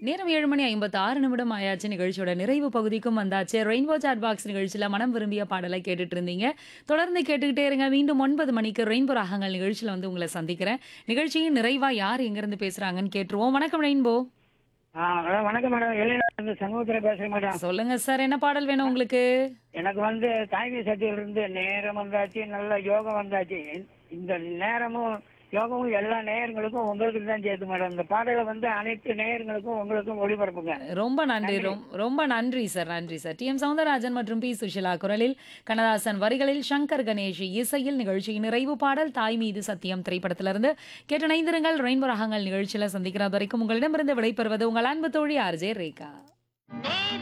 நேரம் ஏழு மணி ஐம்பத்தி ஆறு நிமிடம் ஆயாச்சு நிகழ்ச்சியோட நிறைவு பகுதிக்கும் வந்தாச்சு ரெயின்போ சாட் பாக்ஸ் நிகழ்ச்சியில் மனம் விரும்பிய பாடலை கேட்டுட்டு இருந்தீங்க தொடர்ந்து கேட்டுக்கிட்டே இருங்க மீண்டும் ஒன்பது மணிக்கு ரெயின்போ ராகங்கள் நிகழ்ச்சியில் வந்து உங்களை சந்திக்கிறேன் நிகழ்ச்சியின் நிறைவா யார் எங்கிருந்து பேசுறாங்கன்னு கேட்டுருவோம் வணக்கம் ரெயின்போ ஆ மேடம் வணக்கம் மேடம் எல்லையிலிருந்து சண்முகத்தில் பேசுகிறேன் மேடம் சொல்லுங்க சார் என்ன பாடல் வேணும் உங்களுக்கு எனக்கு வந்து தாய்மை சக்தியிலிருந்து நேரம் வந்தாச்சு நல்ல யோகம் வந்தாச்சு இந்த நேரமும் யோகமும் எல்லா நேயர்களுக்கும் உங்களுக்கு தான் சேர்த்து மேடம் இந்த பாடலை வந்து அனைத்து நேயர்களுக்கும் உங்களுக்கும் ஒளிபரப்புங்க ரொம்ப நன்றி ரொம்- ரொம்ப நன்றி சார் நன்றி சார் டி எம் சவுந்தரராஜன் மற்றும் பி சுஷிலா குரலில் கண்ணதாசன் வரிகளில் சங்கர் கணேஷ் இசையில் நிகழ்ச்சியின் நிறைவு பாடல் தாய் மீது சத்தியம் திரைப்படத்திலிருந்து கேட்டு இணைந்திருங்கள் ரெயின்போ ராகங்கள் நிகழ்ச்சியில சந்திக்கிறது வரைக்கும் உங்களிடமிருந்து விடைபெறுவது உங்கள் அன்பு தோழி ஆர்ஜே ரேகா